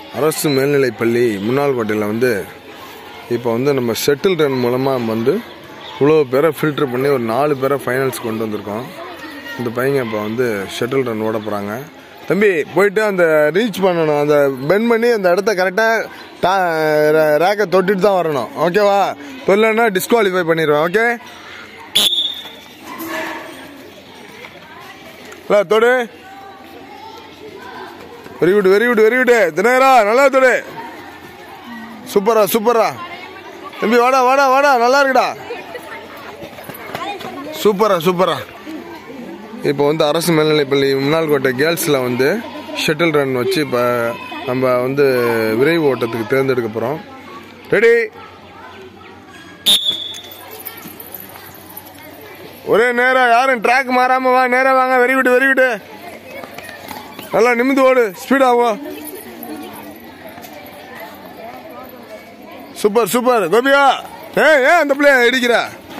அரசு மேல்நிலைப்பள்ளி முன்னாள் கோட்டையில் வந்து இப்போ வந்து நம்ம ஷட்டில் ரன் மூலமாக வந்து இவ்வளோ பேரை ஃபில்டர் பண்ணி ஒரு நாலு பேரை ஃபைனல்ஸ் கொண்டு வந்திருக்கோம் இந்த பையங்க இப்போ வந்து ஷட்டில் ரன் ஓட போகிறாங்க தம்பி போயிட்டு அந்த ரீச் பண்ணணும் அந்த பெண்ட் பண்ணி அந்த இடத்த கரெக்டாக ரேக்கை தொட்டுட்டு தான் வரணும் ஓகேவா தொல்லன்னா டிஸ்குவாலிஃபை பண்ணிடுவேன் ஓகே இல்லை தொடு very good very good very good தினகரா நல்லா தொடு சூப்பரா சூப்பரா தம்பி வாடா வாடா வாடா நல்லா இருக்குடா சூப்பரா சூப்பரா இப்போ வந்து அரசு மேல்நிலைப்பள்ளி முன்னாள் கோட்டை கேர்ள்ஸில் வந்து ஷட்டில் ரன் வச்சு இப்போ நம்ம வந்து விரைவு ஓட்டத்துக்கு தேர்ந்தெடுக்க போகிறோம் ரெடி ஒரே நேரம் யாரும் ட்ராக் மாறாம வா நேரம் வாங்க வெரி குட் வெரி குட் நல்லா நிமிந்து ஓடு ஸ்பீட் ஆகும் சூப்பர் சூப்பர் கோபியா ஏ ஏன் அந்த பிள்ளைய இடிக்கிற